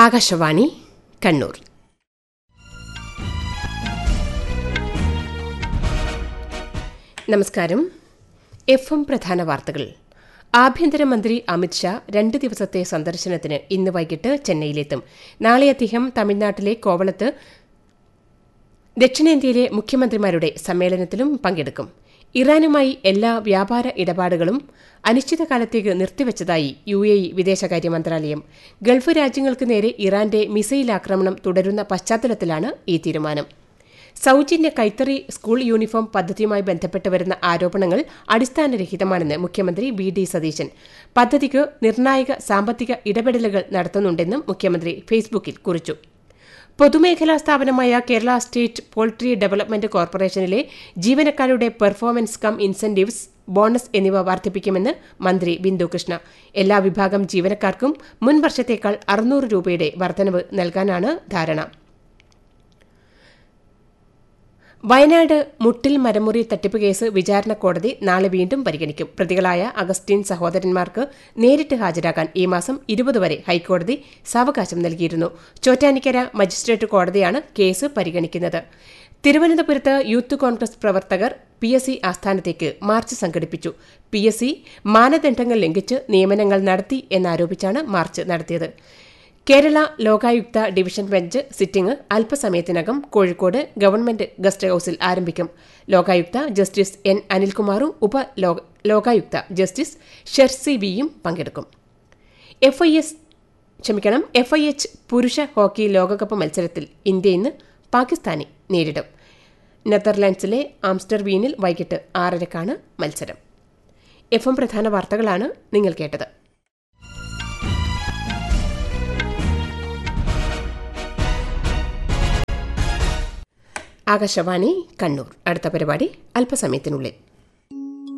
ആകാശവാണി കണ്ണൂർ നമസ്കാരം F M പ്രധാന വാർത്തകൾ ആഭ്യന്തരമന്ത്രി അമിത്ഷാ രണ്ട് ദിവസത്തെ സന്ദർശനത്തിന് ഇന്ന് വൈകിട്ട് ചെന്നൈയിലെത്തും നാളെ അദ്ദേഹം തമിഴ്നാട്ടിലെ കോവളത്ത് ദക്ഷിണേന്ത്യയിലെ മുഖ്യമന്ത്രിമാരുടെ സമ്മേളനത്തിലും പങ്കെടുക്കും ഇറാനുമായി എല്ലാ വ്യാപാര ഇടപാടുകളും അനിശ്ചിതകാലത്തേക്ക് നിർത്തിവച്ചതായി യു എ ഇ വിദേശകാര്യ മന്ത്രാലയം ഗൾഫ് രാജ്യങ്ങൾക്ക് നേരെ ഇറാന്റെ മിസൈൽ ആക്രമണം തുടരുന്ന പശ്ചാത്തലത്തിലാണ് ഈ തീരുമാനം സൌജന്യ കൈത്തറി സ്കൂൾ യൂണിഫോം പദ്ധതിയുമായി ബന്ധപ്പെട്ട് വരുന്ന ആരോപണങ്ങൾ അടിസ്ഥാനരഹിതമാണെന്ന് മുഖ്യമന്ത്രി വി ഡി സതീശൻ പദ്ധതിക്ക് നിർണായക സാമ്പത്തിക ഇടപെടലുകൾ നടത്തുന്നുണ്ടെന്നും മുഖ്യമന്ത്രി ഫേസ്ബുക്കിൽ കുറിച്ചു പൊതുമേഖലാ സ്ഥാപനമായ കേരള സ്റ്റേറ്റ് പോൾട്രി ഡെവലപ്മെന്റ് കോർപ്പറേഷനിലെ ജീവനക്കാരുടെ പെർഫോമൻസ് കം ഇൻസെന്റീവ്സ് ബോണസ് എന്നിവ വർദ്ധിപ്പിക്കുമെന്ന് മന്ത്രി ബിന്ദു കൃഷ്ണ എല്ലാ വിഭാഗം ജീവനക്കാർക്കും മുൻ വർഷത്തേക്കാൾ അറുന്നൂറ് രൂപയുടെ വർധനവ് നൽകാനാണ് ധാരണ വയനാട് മുട്ടിൽ മരമുറി തട്ടിപ്പ് കേസ് വിചാരണ കോടതി നാളെ വീണ്ടും പരിഗണിക്കും പ്രതികളായ അഗസ്റ്റിൻ സഹോദരന്മാർക്ക് നേരിട്ട് ഹാജരാകാൻ ഈ മാസം ഇരുപത് വരെ ഹൈക്കോടതി സാവകാശം നൽകിയിരുന്നു ചോറ്റാനിക്കര മജിസ്ട്രേറ്റ് കോടതിയാണ് കേസ് പരിഗണിക്കുന്നത് തിരുവനന്തപുരത്ത് യൂത്ത് കോൺഗ്രസ് പ്രവർത്തകർ പി എസ് സി ആസ്ഥാനത്തേക്ക് മാർച്ച് സംഘടിപ്പിച്ചു പി എസ് സി മാനദണ്ഡങ്ങൾ ലംഘിച്ച് നിയമനങ്ങൾ നടത്തി എന്നാരോപിച്ചാണ് മാർച്ച് നടത്തിയത് Kerala Lokayukta division bench sitting അല്പസമയത്തിനകം കോഴിക്കോട് ഗവൺമെന്റ് ഗസ്റ്റ് ഹൌസിൽ ആരംഭിക്കും ലോകായുക്ത ജസ്റ്റിസ് എൻ അനിൽകുമാറും ഉപ ലോകായുക്ത ജസ്റ്റിസ് ഷെർസി വിയും പങ്കെടുക്കും എഫ് ഐ എസ് ക്ഷമിക്കണം എഫ് ഐ എച്ച് പുരുഷ ഹോക്കി ലോകകപ്പ് മത്സരത്തിൽ ഇന്ത്യ ഇന്ന് പാകിസ്ഥാനെ നേരിടും നെതർലാൻഡ്സിലെ ആംസ്റ്റർവീനിൽ വൈകിട്ട് ആറരക്കാണ് മത്സരം എഫ് എം പ്രധാന വാർത്തകളാണ് നിങ്ങൾ കേട്ടത് ആകാശവാണി കണ്ണൂർ അടുത്ത പരിപാടി അല്പസമയത്തിനുള്ളിൽ